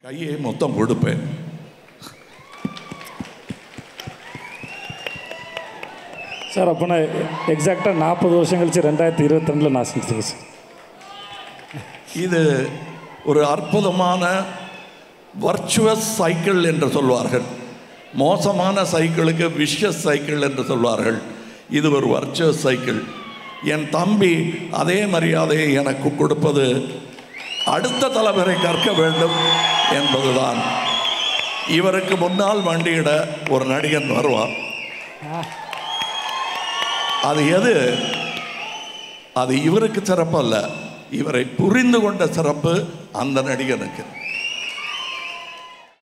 கையை மொத்தம் கொடுப்பேன் சார் அப்போ நான் எக்ஸாக்டாக நாற்பது வருஷம் கழிச்சு ரெண்டாயிரத்தி இருபத்தி ரெண்டில் நான் செஞ்சுருக்கேன் சார் இது ஒரு அற்புதமான வர்ச்சுவஸ் சைக்கிள் என்று சொல்வார்கள் மோசமான சைக்கிளுக்கு விஷஸ் சைக்கிள் என்று சொல்வார்கள் இது ஒரு வர்ச்சுவஸ் சைக்கிள் என் தம்பி அதே மரியாதையை எனக்கு கொடுப்பது அடுத்த தலைமுறை கற்க வேண்டும் என்பதுதான் இவருக்கு முன்னால் வண்டியிட ஒரு நடிகன் வருவான் அது எது அது இவருக்கு சிறப்பு அல்ல இவரை புரிந்து கொண்ட சிறப்பு அந்த நடிகனுக்கு